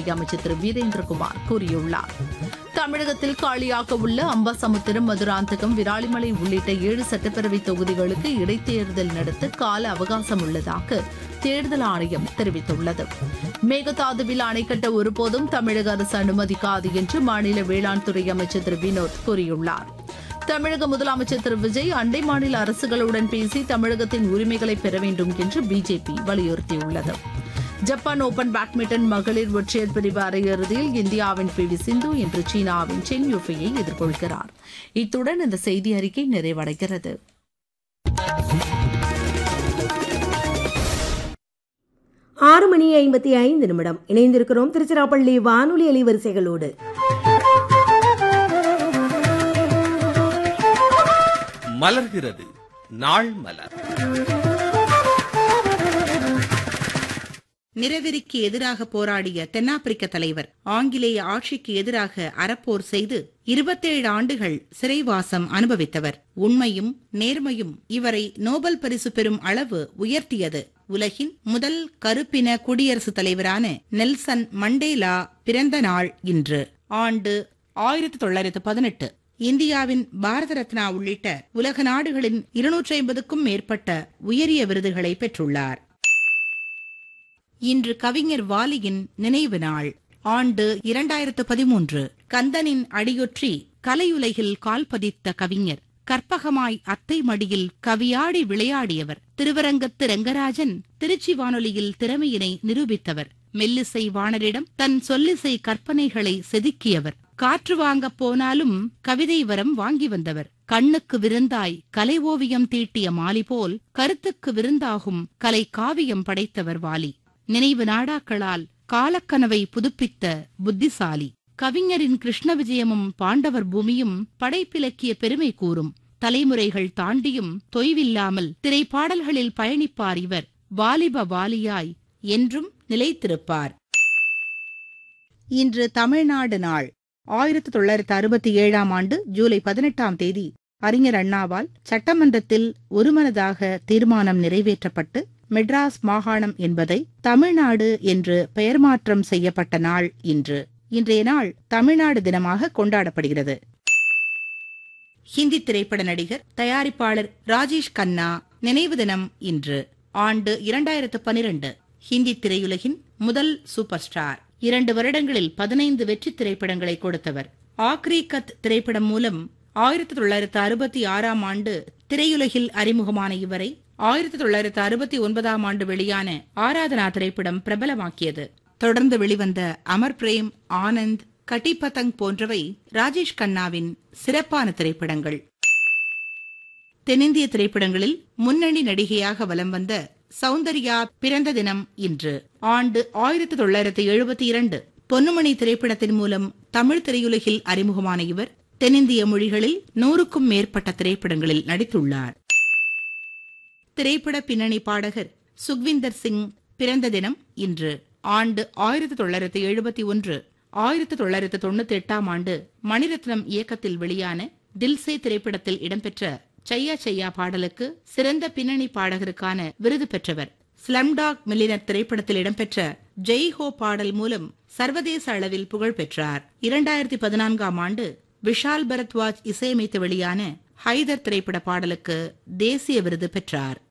அமைச்சர் திரு வீரேந்திரகுமார் கூறியுள்ளார் தமிழகத்தில் காலியாக உள்ள அம்பாசமுத்திரம் மதுராந்தகம் விராலிமலை உள்ளிட்ட ஏழு சட்டப்பேரவை தொகுதிகளுக்கு இடைத்தேர்தல் நடத்த கால அவகாசம் உள்ளதாக தேர்தல் ஆணையம் தெரிவித்துள்ளது மேகதாதுவில் அணை கட்ட ஒருபோதும் தமிழக அரசு அனுமதிக்காது என்று மாநில வேளாண் துறை அமைச்சர் திரு வினோத் கூறியுள்ளார் தமிழக முதலமைச்சர் திரு விஜய் அண்டை மாநில அரசுகளுடன் பேசி தமிழகத்தின் உரிமைகளை பெற வேண்டும் என்று பிஜேபி வலியுறுத்தியுள்ளது ஜப்பான் ஓபன் பேட்மிண்டன் மகளிர் ஒற்றையர் பிரிவு அரையிறுதியில் இந்தியாவின் பி வி சிந்து இன்று சீனாவின் சென் யூஃபையை எதிர்கொள்கிறார் இத்துடன் இந்த செய்தி அறிக்கை நிறைவடைகிறது ஆறு மணி ஐம்பத்தி ஐந்து நிமிடம் இணைந்திருக்கிறோம் திருச்சிராப்பள்ளி வானொலி அலைவரிசைகளோடு மலர்கிறது நாள் மலர் நிறவெறிக்கு எதிராக போராடிய தென்னாப்பிரிக்க தலைவர் ஆங்கிலேய ஆட்சிக்கு எதிராக அறப்போர் செய்து இருபத்தேழு ஆண்டுகள் சிறைவாசம் அனுபவித்தவர் உண்மையும் நேர்மையும் இவரை நோபல் பரிசு பெறும் அளவு உயர்த்தியது உலகின் முதல் கருப்பின குடியரசுத் தலைவரான நெல்சன் மண்டேலா பிறந்த நாள் இன்று ஆண்டு ஆயிரத்தி தொள்ளாயிரத்து பதினெட்டு இந்தியாவின் பாரத ரத்னா உள்ளிட்ட உலக நாடுகளின் இருநூற்றி ஐம்பதுக்கும் மேற்பட்ட உயரிய விருதுகளை பெற்றுள்ளார் இன்று கவிஞர் வாலியின் நினைவு நாள் ஆண்டு இரண்டாயிரத்து பதிமூன்று கந்தனின் அடியொற்றி கலையுலகில் கால் பதித்த கவிஞர் கற்பகமாய் அத்தை மடியில் கவியாடி விளையாடியவர் திருவரங்கத்து ரங்கராஜன் திருச்சி வானொலியில் திறமையினை நிரூபித்தவர் மெல்லிசை வாணரிடம் தன் சொல்லிசை கற்பனைகளை செதுக்கியவர் காற்று வாங்கப் போனாலும் கவிதை வரம் வாங்கி வந்தவர் கண்ணுக்கு விருந்தாய் கலை ஓவியம் தீட்டிய மாலி போல் கருத்துக்கு விருந்தாகும் கலை காவியம் படைத்தவர் வாலி நினைவு நாடாக்களால் காலக்கனவை புதுப்பித்த புத்திசாலி கவிஞரின் கிருஷ்ண விஜயமும் பாண்டவர் பூமியும் படைப்பிலக்கிய பெருமை கூறும் தலைமுறைகள் தாண்டியும் தொய்வில்லாமல் திரைப்பாடல்களில் பயணிப்பார் இவர் வாலிப வாலியாய் என்றும் நிலைத்திருப்பார் இன்று தமிழ்நாடு நாள் ஆயிரத்தி தொள்ளாயிரத்து அறுபத்தி ஏழாம் ஆண்டு ஜூலை பதினெட்டாம் தேதி அறிஞர் அண்ணாவால் சட்டமன்றத்தில் ஒருமனதாக தீர்மானம் நிறைவேற்றப்பட்டு மெட்ராஸ் மாகாணம் என்பதை தமிழ்நாடு என்று பெயர் மாற்றம் செய்யப்பட்ட நாள் இன்று இன்றைய நாள் தமிழ்நாடு தினமாக கொண்டாடப்படுகிறது ஹிந்தி திரைப்பட நடிகர் தயாரிப்பாளர் ராஜேஷ் கண்ணா நினைவு தினம் இன்று ஆண்டு இரண்டாயிரத்து பனிரெண்டு ஹிந்தி திரையுலகின் முதல் சூப்பர் ஸ்டார் இரண்டு வருடங்களில் பதினைந்து வெற்றி திரைப்படங்களை கொடுத்தவர் ஆக்ரி கத் திரைப்படம் மூலம் ஆயிரத்தி தொள்ளாயிரத்து அறுபத்தி ஆறாம் ஆண்டு திரையுலகில் அறிமுகமான இவரை ஆயிரத்தி தொள்ளாயிரத்து அறுபத்தி ஒன்பதாம் ஆண்டு வெளியான ஆராதனா திரைப்படம் பிரபலமாக்கியது தொடர்ந்து வெளிவந்த அமர் பிரேம் ஆனந்த் கட்டி பதங் போன்றவை ராஜேஷ் கண்ணாவின் சிறப்பான திரைப்படங்கள் தென்னிந்திய திரைப்படங்களில் முன்னணி நடிகையாக வலம் வந்த சௌந்தர்யா பிறந்த தினம் இன்று ஆண்டு ஆயிரத்தி தொள்ளாயிரத்தி எழுபத்தி இரண்டு பொன்னுமணி திரைப்படத்தின் மூலம் தமிழ் திரையுலகில் அறிமுகமான இவர் தென்னிந்திய மொழிகளில் நூறுக்கும் மேற்பட்ட திரைப்படங்களில் நடித்துள்ளார் திரைப்பட பின்னணி பாடகர் சுக்விந்தர் சிங் பிறந்த தினம் இன்று ஆண்டு ஆயிரத்தி தொள்ளாயிரத்தி எழுபத்தி ஒன்று ஆயிரத்தி தொள்ளாயிரத்தி தொண்ணூத்தி எட்டாம் ஆண்டு மணிரத்னம் இயக்கத்தில் வெளியான தில்சே திரைப்படத்தில் இடம்பெற்ற சையா சையா பாடலுக்கு சிறந்த பின்னணி பாடகருக்கான விருது பெற்றவர் ஸ்லம்டாக் மில்லினர் திரைப்படத்தில் இடம்பெற்ற ஜெய் ஹோ பாடல் மூலம் சர்வதேச அளவில் புகழ் பெற்றார் இரண்டாயிரத்தி பதினான்காம் ஆண்டு விஷால் பரத்வாஜ் இசையமைத்து வெளியான ஹைதர் திரைப்பட பாடலுக்கு தேசிய விருது பெற்றார்